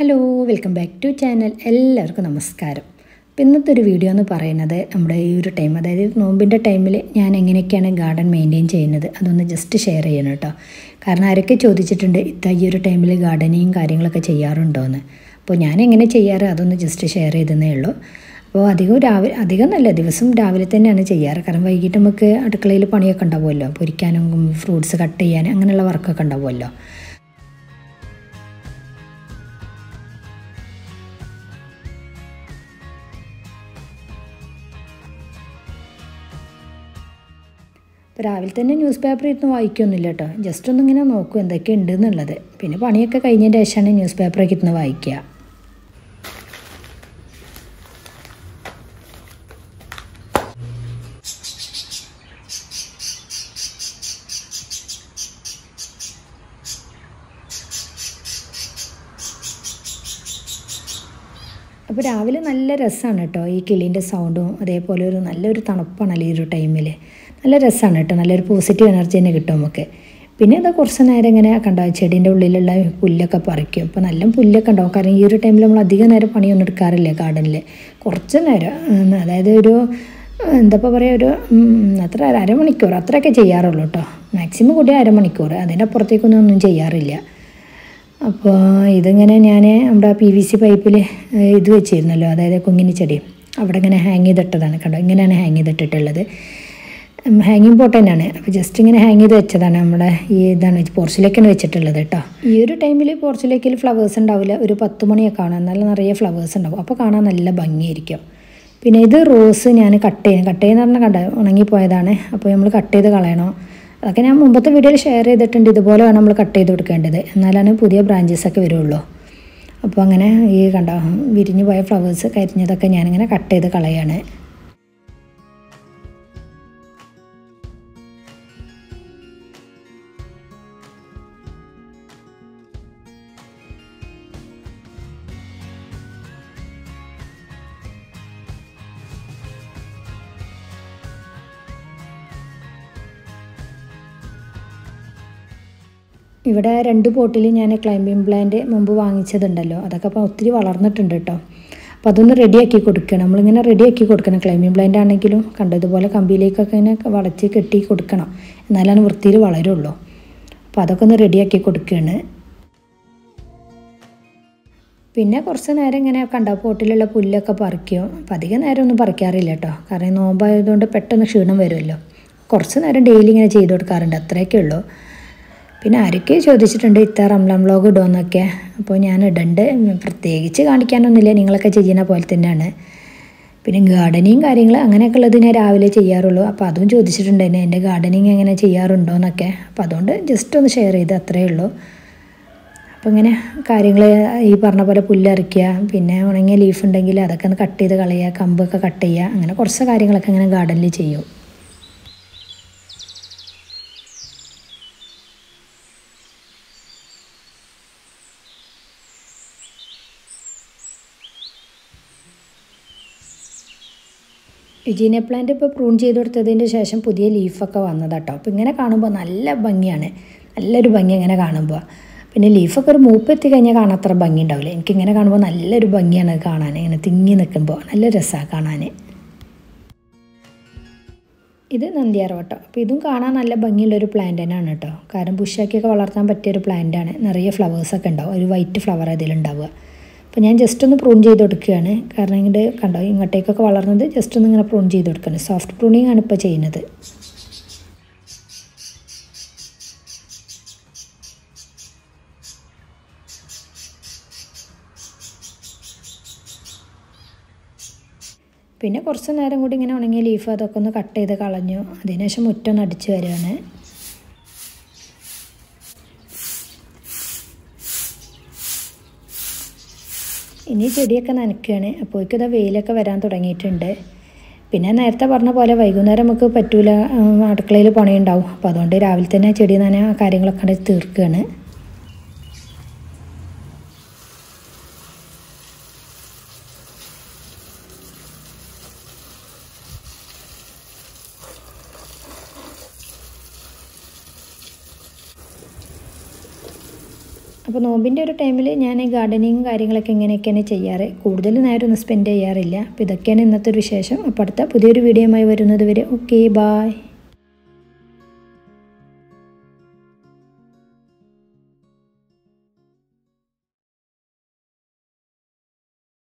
hello welcome back to channel എല്ലാവർക്കും നമസ്കാരം അപ്പോൾ ഇന്നത്തെ ഒരു വീഡിയോ എന്ന് പറയുന്നത് നമ്മുടെ ഈ ഒരു ടൈം അതായത് നോമ്പിൻ്റെ ടൈമിൽ ഞാൻ എങ്ങനെയൊക്കെയാണ് ഗാർഡൻ മെയിൻറ്റെയിൻ ചെയ്യുന്നത് അതൊന്ന് ജസ്റ്റ് ഷെയർ ചെയ്യണം കേട്ടോ കാരണം ആരൊക്കെ ചോദിച്ചിട്ടുണ്ട് ഇത്ത ഈ ഒരു ടൈമിൽ ഗാർഡനിങ് കാര്യങ്ങളൊക്കെ ചെയ്യാറുണ്ടോ എന്ന് അപ്പോൾ ഞാൻ എങ്ങനെ ചെയ്യാറ് അതൊന്ന് ജസ്റ്റ് ഷെയർ ചെയ്തതേ ഉള്ളൂ അപ്പോൾ അധികം രാവിലെ അധികം നല്ല ദിവസം രാവിലെ തന്നെയാണ് ചെയ്യാറ് കാരണം വൈകിട്ട് നമുക്ക് അടുക്കളയിൽ പണിയൊക്കെ ഉണ്ടാവുമല്ലോ പൊരിക്കാനും ഫ്രൂട്ട്സ് കട്ട് ചെയ്യാനും അങ്ങനെയുള്ള വർക്കൊക്കെ ഉണ്ടാവുമല്ലോ അപ്പോൾ രാവിലെ തന്നെ ന്യൂസ് പേപ്പർ ഇരുന്ന് വായിക്കൊന്നുമില്ല കേട്ടോ ജസ്റ്റ് ഒന്നിങ്ങനെ നോക്കും എന്തൊക്കെ ഉണ്ട് എന്നുള്ളത് പിന്നെ പണിയൊക്കെ കഴിഞ്ഞതിൻ്റെ ശേഷമാണ് ന്യൂസ് പേപ്പറൊക്കെ ഇരുന്ന് വായിക്കുക അപ്പോൾ രാവിലെ നല്ല രസമാണ് കേട്ടോ ഈ കിളീൻ്റെ സൗണ്ടും അതേപോലെ ഒരു നല്ലൊരു തണുപ്പാണല്ലോ ഈ ഒരു ടൈമിൽ നല്ല രസമാണ് കേട്ടോ നല്ലൊരു പോസിറ്റീവ് എനർജി തന്നെ കിട്ടും നമുക്ക് പിന്നെ അത് കുറച്ച് നേരം ഇങ്ങനെ കണ്ടോ ചെടീൻ്റെ ഉള്ളിലുള്ള പുല്ലൊക്കെ പറിക്കും ഇപ്പോൾ നല്ല പുല്ലൊക്കെ ഉണ്ടാവും കാരണം ഈ ഒരു ടൈമിൽ നമ്മൾ അധികം നേരം പണിയൊന്നും എടുക്കാറില്ല ഗാർഡനിൽ കുറച്ച് നേരം ഉം, അതായത് ഒരു എന്താ പറയുക ഒരു ഉം, അത്ര അരമണിക്കൂർ അത്രയൊക്കെ ചെയ്യാറുള്ളൂ കേട്ടോ മാക്സിമം കൂടി അരമണിക്കൂർ അതിൻ്റെ അപ്പുറത്തേക്കൊന്നും ഒന്നും ചെയ്യാറില്ല അപ്പോൾ ഇതിങ്ങനെ ഞാൻ നമ്മുടെ പി വി സി പൈപ്പിൽ ഇത് വെച്ചിരുന്നല്ലോ അതായത് കുങ്ങിനി ചെടി അവിടെ ഇങ്ങനെ ഹാങ് ചെയ്തിട്ടതാണ് കണ്ടോ ഇങ്ങനെയാണ് ഹാങ് ചെയ്തിട്ടിട്ടുള്ളത് ഹാങ്ങിങ് പോട്ട് തന്നെയാണ് അപ്പോൾ ജസ്റ്റ് ഇങ്ങനെ ഹാങ് ചെയ്ത് വെച്ചതാണ് നമ്മുടെ ഈ ഇതാണ് പോർച്ചിലേക്കാണ് വെച്ചിട്ടുള്ളത് കേട്ടോ ഈ ഒരു ടൈമിൽ പോർച്ചിലേക്കിൽ ഫ്ലവേഴ്സ് ഉണ്ടാവില്ല ഒരു പത്ത് മണിയൊക്കെ കാണാം നല്ല നിറയെ ഫ്ലവേഴ്സ് ഉണ്ടാവും അപ്പോൾ കാണാൻ നല്ല ഭംഗിയായിരിക്കും പിന്നെ ഇത് റോസ് ഞാൻ കട്ട് ചെയ്യുന്നു കട്ട് ചെയ്യുന്ന പറഞ്ഞാൽ കണ്ട ഉണങ്ങിപ്പോയതാണ് അപ്പോൾ നമ്മൾ കട്ട് ചെയ്ത് കളയണോ അതൊക്കെ ഞാൻ മുമ്പത്തെ വീഡിയോയിൽ ഷെയർ ചെയ്തിട്ടുണ്ട് ഇതുപോലെ വേണം നമ്മൾ കട്ട് ചെയ്ത് കൊടുക്കേണ്ടത് എന്നാലാണ് പുതിയ ബ്രാഞ്ചസ് ഒക്കെ വരുള്ളൂ അപ്പോൾ അങ്ങനെ ഈ കണ്ടോ വിരിഞ്ഞു പോയ ഫ്ലവേഴ്സ് കരിഞ്ഞതൊക്കെ ഞാനിങ്ങനെ കട്ട് ചെയ്ത് കളയാണ് ഇവിടെ രണ്ട് പോട്ടിൽ ഞാൻ ക്ലൈംബിംഗ് പ്ലാന്റ് മുമ്പ് വാങ്ങിച്ചതുണ്ടല്ലോ അതൊക്കെ അപ്പോൾ ഒത്തിരി വളർന്നിട്ടുണ്ട് കേട്ടോ അപ്പോൾ അതൊന്ന് റെഡിയാക്കി കൊടുക്കണം നമ്മളിങ്ങനെ റെഡിയാക്കി കൊടുക്കണം ക്ലൈംബിംഗ് പ്ലാന്റ് ആണെങ്കിലും കണ്ടതുപോലെ കമ്പിയിലേക്കൊക്കെ ഇങ്ങനെ വളച്ച് കെട്ടി കൊടുക്കണം എന്നാലാണ് വൃത്തിയിൽ വളരുള്ളൂ അപ്പോൾ അതൊക്കെ ഒന്ന് റെഡിയാക്കി കൊടുക്കുകയാണ് പിന്നെ കുറച്ച് നേരം ഇങ്ങനെ കണ്ട പോട്ടിലുള്ള പുല്ലൊക്കെ പറിക്കും അപ്പം അധികം നേരം ഒന്നും പറിക്കാറില്ല കേട്ടോ കാരണം നോമ്പായതുകൊണ്ട് പെട്ടെന്ന് ക്ഷീണം വരുമല്ലോ കുറച്ച് നേരം ഡെയിലി ഇങ്ങനെ ചെയ്ത് കൊടുക്കാറുണ്ട് അത്രയൊക്കെ ഉള്ളൂ പിന്നെ ആരൊക്കെ ചോദിച്ചിട്ടുണ്ട് ഇത്ത റംലാം വ്ളോഗ് ഇടുമെന്നൊക്കെ അപ്പോൾ ഞാൻ ഇടണ്ട് പ്രത്യേകിച്ച് കാണിക്കാനൊന്നുമില്ല നിങ്ങളൊക്കെ ചെയ്യുന്ന പോലെ തന്നെയാണ് പിന്നെ ഗാർഡനിങ് കാര്യങ്ങൾ അങ്ങനെയൊക്കെ ഉള്ളത് ഞാൻ രാവിലെ ചെയ്യാറുള്ളൂ അപ്പോൾ അതും ചോദിച്ചിട്ടുണ്ട് എന്നെ എൻ്റെ ഗാർഡനിങ് എങ്ങനെ ചെയ്യാറുണ്ടോ എന്നൊക്കെ അപ്പോൾ അതുകൊണ്ട് ജസ്റ്റ് ഒന്ന് ഷെയർ ചെയ്ത് അത്രയേ ഉള്ളൂ അപ്പോൾ ഇങ്ങനെ കാര്യങ്ങൾ ഈ പറഞ്ഞ പോലെ പുല്ലറിക്കുക പിന്നെ ഉണങ്ങിയ ലീഫ് ഉണ്ടെങ്കിൽ അതൊക്കെ ഒന്ന് കട്ട് ചെയ്ത് കളയുക കമ്പൊക്കെ കട്ട് ചെയ്യുക അങ്ങനെ കുറച്ച് കാര്യങ്ങളൊക്കെ ഇങ്ങനെ ഗാർഡനിൽ ചെയ്യും യുജീനിയ പ്ലാന്റ് ഇപ്പോൾ പ്രൂൺ ചെയ്ത് കൊടുത്തതിന് ശേഷം പുതിയ ലീഫൊക്കെ വന്നതാട്ടോ അപ്പോൾ ഇങ്ങനെ കാണുമ്പോൾ നല്ല ഭംഗിയാണ് നല്ലൊരു ഭംഗി ഇങ്ങനെ കാണുമ്പോൾ പിന്നെ ലീഫൊക്കെ ഒരു മൂപ്പ് എത്തി കഴിഞ്ഞാൽ കാണാൻ അത്ര ഭംഗി ഉണ്ടാവില്ല എനിക്കിങ്ങനെ കാണുമ്പോൾ നല്ലൊരു ഭംഗിയാണ് അത് കാണാൻ ഇങ്ങനെ തിങ്ങി നിൽക്കുമ്പോൾ നല്ല രസമാണ് കാണാൻ ഇത് നന്ദിയാർവട്ടം അപ്പോൾ ഇതും കാണാൻ നല്ല ഭംഗിയുള്ളൊരു പ്ലാന്റ് തന്നെയാണ് കേട്ടോ കാരണം ബുഷാക്കിയൊക്കെ വളർത്താൻ പറ്റിയൊരു പ്ലാന്റാണ് നിറയെ ഫ്ലവേഴ്സൊക്കെ ഉണ്ടാവും ഒരു വൈറ്റ് ഫ്ലവർ അതിലുണ്ടാവുക അപ്പോൾ ഞാൻ ജസ്റ്റ് ഒന്ന് പ്രൂൺ ചെയ്ത് കൊടുക്കുകയാണ് കാരണം ഇങ്ങോട്ട് കണ്ടോ ഇങ്ങോട്ടേക്കൊക്കെ വളർന്നത് ജസ്റ്റ് ഒന്ന് ഇങ്ങനെ പ്രൂൺ ചെയ്ത് കൊടുക്കുകയാണ് സോഫ്റ്റ് പ്രൂണിങ് ആണ് ഇപ്പോൾ ചെയ്യുന്നത് പിന്നെ കുറച്ച് നേരം കൂടി ഇങ്ങനെ ഉണങ്ങിയ ലീഫ് അതൊക്കെ ഒന്ന് കട്ട് ചെയ്ത് കളഞ്ഞു അതിനുശേഷം മുറ്റൊന്ന് അടിച്ച് വരികയാണ് ഇനി ചെടിയൊക്കെ നനയ്ക്കുകയാണ് അപ്പോഴേക്കും ഇതാ വെയിലൊക്കെ വരാൻ തുടങ്ങിയിട്ടുണ്ട് പിന്നെ നേരത്തെ പറഞ്ഞ പോലെ വൈകുന്നേരം നമുക്ക് പറ്റൂല ഉം, അടുക്കളയിൽ പണിയുണ്ടാവും അപ്പോൾ അതുകൊണ്ട് രാവിലെ തന്നെ ചെടി നന കാര്യങ്ങളൊക്കെ അങ്ങട് തീർക്കുകയാണ് അപ്പോൾ നോമ്പിൻ്റെ ഒരു ടൈമിൽ ഞാൻ ഗാർഡനിങ് കാര്യങ്ങളൊക്കെ ഇങ്ങനെയൊക്കെയാണ് ചെയ്യാറ് കൂടുതൽ നേരമൊന്നും സ്പെൻഡ് ചെയ്യാറില്ല അപ്പോൾ ഇതൊക്കെയാണ് ഇന്നത്തെ ഒരു വിശേഷം അപ്പോൾ അടുത്ത പുതിയൊരു വീഡിയോയുമായി വരുന്നത് വരെ ഓക്കെ ബായ്